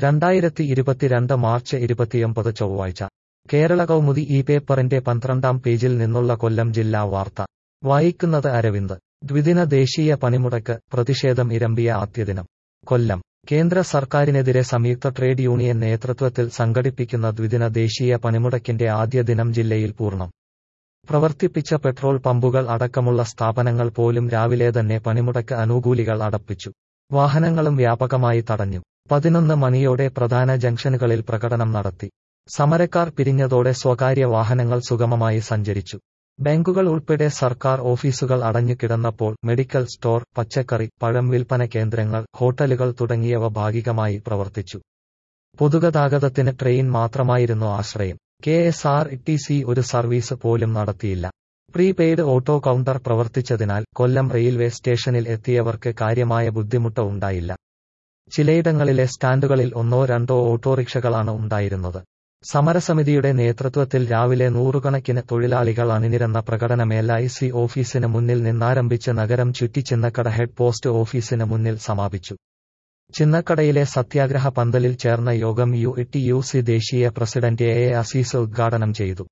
രണ്ടായിരത്തി ഇരുപത്തിരണ്ട് മാർച്ച് ഇരുപത്തിയൊമ്പത് ചൊവ്വാഴ്ച കേരള കൗമുദി ഈ പേപ്പറിന്റെ പന്ത്രണ്ടാം പേജിൽ നിന്നുള്ള കൊല്ലം ജില്ലാ വാർത്ത വായിക്കുന്നത് അരവിന്ദ് ദ്വിദിന ദേശീയ പണിമുടക്ക് പ്രതിഷേധം ഇരമ്പിയ ആദ്യദിനം കൊല്ലം കേന്ദ്ര സർക്കാരിനെതിരെ സംയുക്ത ട്രേഡ് യൂണിയൻ നേതൃത്വത്തിൽ സംഘടിപ്പിക്കുന്ന ദ്വിദിന ദേശീയ പണിമുടക്കിന്റെ ആദ്യ ദിനം ജില്ലയിൽ പൂർണ്ണം പ്രവർത്തിപ്പിച്ച പെട്രോൾ പമ്പുകൾ അടക്കമുള്ള സ്ഥാപനങ്ങൾ പോലും രാവിലെ തന്നെ പണിമുടക്ക് അനുകൂലികൾ അടപ്പിച്ചു വാഹനങ്ങളും വ്യാപകമായി തടഞ്ഞു പതിനൊന്ന് മണിയോടെ പ്രധാന ജംഗ്ഷനുകളിൽ പ്രകടനം നടത്തി സമരക്കാർ പിരിഞ്ഞതോടെ സ്വകാര്യ വാഹനങ്ങൾ സുഗമമായി സഞ്ചരിച്ചു ബാങ്കുകൾ ഉൾപ്പെടെ സർക്കാർ ഓഫീസുകൾ അടഞ്ഞുകിടന്നപ്പോൾ മെഡിക്കൽ സ്റ്റോർ പച്ചക്കറി പഴം വിൽപ്പന കേന്ദ്രങ്ങൾ ഹോട്ടലുകൾ തുടങ്ങിയവ ഭാഗികമായി പ്രവർത്തിച്ചു പൊതുഗതാഗതത്തിന് ട്രെയിൻ മാത്രമായിരുന്നു ആശ്രയം K S R T C ഒരു സർവീസ് പോലും നടത്തിയില്ല പ്രീപെയ്ഡ് ഓട്ടോ കൗണ്ടർ പ്രവർത്തിച്ചതിനാൽ കൊല്ലം റെയിൽവേ സ്റ്റേഷനിൽ എത്തിയവർക്ക് കാര്യമായ ബുദ്ധിമുട്ട് ഉണ്ടായില്ല ചിലയിടങ്ങളിലെ സ്റ്റാൻഡുകളിൽ ഒന്നോ രണ്ടോ ഓട്ടോറിക്ഷകളാണ് ഉണ്ടായിരുന്നത് സമരസമിതിയുടെ നേതൃത്വത്തിൽ രാവിലെ നൂറുകണക്കിന് തൊഴിലാളികൾ അണിനിരന്ന പ്രകടനം എൽ ഐ സി ഓഫീസിന് മുന്നിൽ നിന്നാരംഭിച്ച് നഗരം ചുറ്റി ചിന്നക്കട ഹെഡ് പോസ്റ്റ് ഓഫീസിന് മുന്നിൽ സമാപിച്ചു ചിന്നക്കടയിലെ സത്യാഗ്രഹ പന്തലിൽ ചേർന്ന യോഗം യു ടി യു സി ദേശീയ പ്രസിഡന്റ് എ എ അസീസ് ഉദ്ഘാടനം ചെയ്തു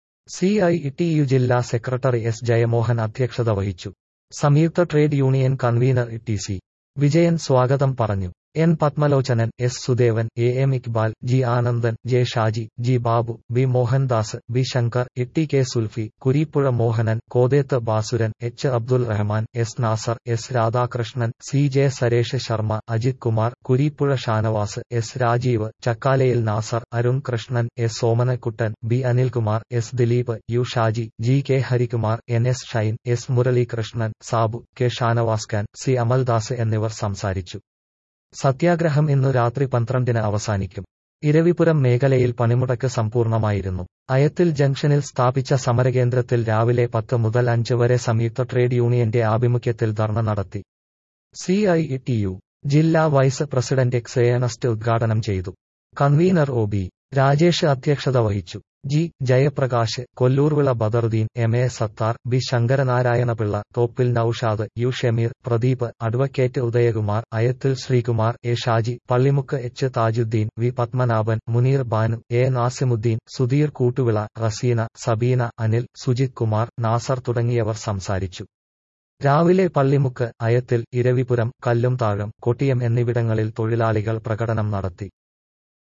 സി ഐ ടി യു ജില്ലാ സെക്രട്ടറി എസ് ജയമോഹൻ അധ്യക്ഷത വഹിച്ചു സംയുക്ത trade union convener T C Vijayan സ്വാഗതം പറഞ്ഞു N Padmalochanan S Sudevan A M Iqbal G Anandan J Shaji G Babu B Mohandas B Shankar Itty K Sulfi Kureepuzha Mohanan Kotheth Basuran H Abdul Rahman S Nasar S Radhakrishnan C J Saresh Sharma Ajith Kumar Kureepuzha Shanavas S Rajeev Chakkalayil Nasar Arun Krishnan S Somanakuttan B Anilkumar S Dileep U Shaji G K Harikumar N S Shine S Muralikrishnan Sabu K Shanavas Khan C Amaldas എന്നിവർ സംസാരിച്ചു സത്യാഗ്രഹം ഇന്നു രാത്രി പന്ത്രണ്ടിന് അവസാനിക്കും ഇരവിപുരം മേഖലയിൽ പണിമുടക്ക് സമ്പൂർണമായിരുന്നു അയത്തിൽ ജംഗ്ഷനിൽ സ്ഥാപിച്ച സമരകേന്ദ്രത്തിൽ രാവിലെ പത്ത് മുതൽ അഞ്ച് വരെ സംയുക്ത ട്രേഡ് യൂണിയന്റെ ആഭിമുഖ്യത്തിൽ ധർണ നടത്തി സി ഐ ടി യു ജില്ലാ വൈസ് പ്രസിഡന്റ് എക്സ് ഏണസ്റ്റ് ഉദ്ഘാടനം ചെയ്തു കൺവീനർ ഒ ബി രാജേഷ് അധ്യക്ഷത വഹിച്ചു G Jayaprakash Kolloorvila Badaruddin M A Sathar B Sankaranarayanapillai Thoppil Naushad U Shameer Pradeep advocate Udayakumar Ayathil Sreekumar A Shaji Pallimukku H Thajuddin V Padmanabhan Muneer Banu A Nasimuddin Sudheer Koottuvila Raseena Sabeena Anil Sujith Kumar Nasar തുടങ്ങിയവർ സംസാരിച്ചു രാവിലെ പള്ളിമുക്ക് അയത്തിൽ ഇരവിപുരം കല്ലുംതാഴം കൊട്ടിയം എന്നിവിടങ്ങളിൽ തൊഴിലാളികൾ പ്രകടനം നടത്തി